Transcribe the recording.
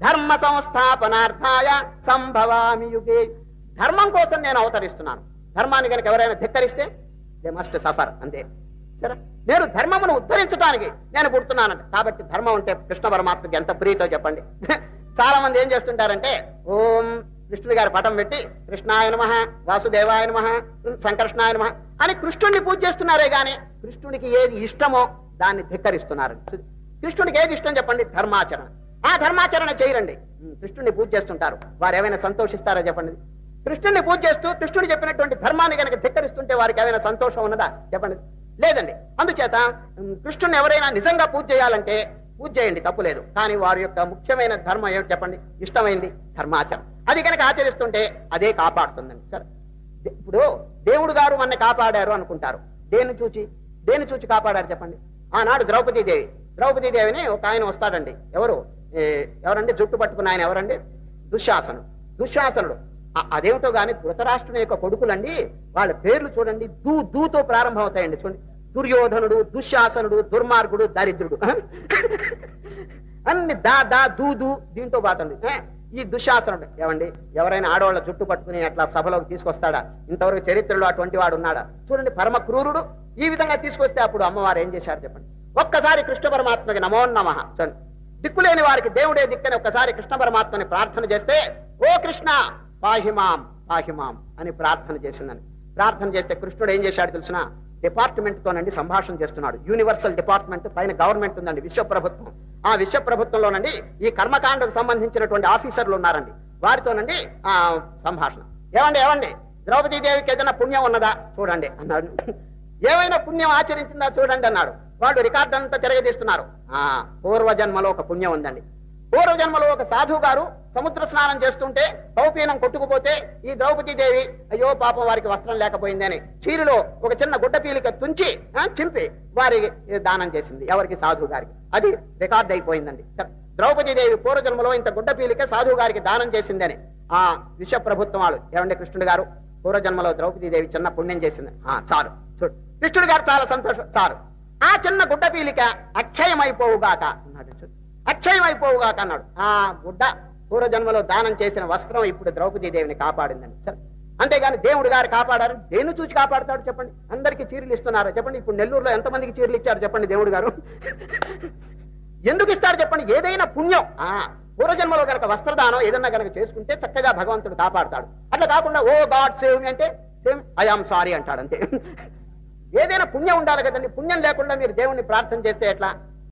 ధర్మ సంస్థాపనార్థాయ సంభవామి యుగే ధర్మం కోసం నేను అవతరిస్తున్నాను ధర్మాన్ని కనుక ఎవరైనా ధిక్కరిస్తే దే మస్ట్ సఫర్ అంతే సరే నేను ధర్మమును ఉద్ధరించడానికి నేను పుడుతున్నానంట కాబట్టి ధర్మం అంటే కృష్ణ పరమాత్మకి ఎంత ప్రీతో చెప్పండి చాలా మంది ఏం చేస్తుంటారంటే ఓం కృష్ణుడి గారి పటం పెట్టి కృష్ణాయ నమ వాసుదేవాయ నమ సంకర్షణాయ నమ అని కృష్ణుడిని పూజ చేస్తున్నారే గాని కృష్ణుడికి ఏది ఇష్టమో దాన్ని ధిక్కరిస్తున్నారు కృష్ణుడికి ఏది ఇష్టం చెప్పండి ధర్మాచరణ ఆ ధర్మాచరణ చేయరండి ఉమ్, కృష్ణుడిని పూజ చేస్తుంటారు వారు ఏమైనా సంతోషిస్తారా చెప్పండి కృష్ణుడిని పూజ చేస్తూ కృష్ణుడు చెప్పినటువంటి ధర్మాన్ని కనుక ధిక్కరిస్తుంటే వారికి ఏమైనా సంతోషం ఉన్నదా చెప్పండి లేదండి అందుచేత ఉమ్, కృష్ణుడిని ఎవరైనా నిజంగా పూజ చేయాలంటే పూజ చేయండి తప్పులేదు కానీ వారి యొక్క ముఖ్యమైన ధర్మం ఏమిటి చెప్పండి ఇష్టమైంది ధర్మాచరణ అది కనుక ఆచరిస్తుంటే అదే కాపాడుతుందండి సరే దే- ఇప్పుడు దేవుడు గారు మన కాపాడారు అనుకుంటారు దేన్ని చూచి దేన్ని చూచి కాపాడారు చెప్పండి ఆనాడు ద్రౌపదీదేవి ద్రౌపదీదేవిని ఒక ఆయన వస్తాడండి ఎవరు ఏ, ఎవరండి జుట్టు పట్టుకున్న ఆయన ఎవరండి దుశ్శాసనుడు దుశ్శాసనుడు ఆ- అదేమిటో గాని ధృతరాష్ట్రుని యొక్క కొడుకులండి వాళ్ళ పేర్లు చూడండి దూ దూతో ప్రారంభం అవుతాయండి చూడండి దుర్యోధనుడు దుశ్శాసనుడు దుర్మార్గుడు దరిద్రుడు అన్ని దా దా దూ దూ దీంతో పాటండి ఏ? ఈ దుశ్శాసనుడు ఏమండి ఎవరైనా ఆడవాళ్ళ జుట్టు పట్టుకుని అట్లా సభలోకి తీసుకొస్తాడా ఇంతవరకు చరిత్రలో అటువంటి వాడు ఉన్నాడా చూడండి పరమ క్రూరుడు ఈ విధంగా తీసుకొస్తే అప్పుడు అమ్మవారు ఏం చేశారు చెప్పండి ఒక్కసారి కృష్ణ పరమాత్మకి నమో నమ చూడండి దిక్కులేని వారికి దేవుడే దిక్కని ఒక్కసారి కృష్ణ పరమాత్మని ప్రార్థన చేస్తే ఓ కృష్ణ పాహిమాం పాహిమాం అని ప్రార్థన చేసిందని ప్రార్థన చేస్తే కృష్ణుడు ఏం చేశాడు తెలిసిన డిపార్ట్మెంట్ తోనండి సంభాషణ చేస్తున్నాడు యూనివర్సల్ డిపార్ట్మెంట్ పైన గవర్నమెంట్ ఉందండి విశ్వ ప్రభుత్వం ఆ విశ్వ ప్రభుత్వంలోనండి ఈ కర్మకాండకు సంబంధించినటువంటి ఆఫీసర్లు ఉన్నారండి వారితోనండి ఆ సంభాషణ ఏమండి ఏమండి ద్రౌపదీ దేవికి ఏదైనా పుణ్యం ఉన్నదా చూడండి అన్నాడు ఏమైనా పుణ్యం ఆచరించిందా చూడండి అన్నాడు వాళ్ళు రికార్డు అంతా తిరగదీస్తున్నారు ఆ పూర్వజన్మలో ఒక పుణ్యం ఉందండి పూర్వజన్మలో ఒక సాధువు గారు సముద్ర స్నానం చేస్తుంటే కౌపీనం కొట్టుకుపోతే ఈ ద్రౌపదీ దేవి అయ్యో పాపం వారికి వస్త్రం లేకపోయింది అని చీరులో ఒక చిన్న గుడ్డ పీలిక తుంచి ఆ, చింపి వారికి దానం చేసింది ఎవరికి సాధువు గారికి అది రికార్డ్ అయిపోయిందండి సరే, ద్రౌపదీ దేవి పూర్వజన్మలో ఇంత గుడ్డ పీలిక సాధువు గారికి దానం చేసిందని ఆ విశ్వ ప్రభుత్వం వాళ్ళు ఏమండి కృష్ణుడు గారు పూర్వజన్మలో ద్రౌపదీ దేవి చిన్న పుణ్యం చేసింది ఆ చాలు చూడు కృష్ణుడు గారు చాలా సంతోషం చాలు ఆ చిన్న గుడ్డ పీలిక అక్షయమైపోవుగాక అన్నాడు చూడు అక్షయమైపోవుగాక అన్నాడు ఆ గుడ్డ పూర్వజన్మలో దానం చేసిన వస్త్రం ఇప్పుడు ద్రౌపదీ దేవిని కాపాడిందని సరే అంతేగాని దేవుడు గారు కాపాడారు దేన్ని చూసి కాపాడతాడు చెప్పండి అందరికి చీరలు ఇస్తున్నారు చెప్పండి ఇప్పుడు నెల్లూరులో ఎంతమందికి చీరలు ఇచ్చారు చెప్పండి దేవుడు గారు ఎందుకు ఇస్తాడు చెప్పండి ఏదైనా పుణ్యం ఆ పూర్వజన్మలో గనక వస్త్రదానం ఏదన్నా గనక చేసుకుంటే చక్కగా భగవంతుడు కాపాడతాడు అట్లా కాకుండా ఓ గాడ్ సేవ్ మీ అంటే సేవ్ ఐ ఆమ్ సారీ అంటాడు అంతే ఏదైనా పుణ్యం ఉండాలి కదండి పుణ్యం లేకుండా మీరు దేవుణ్ణి ప్రార్థన చేస్తే ఎట్లా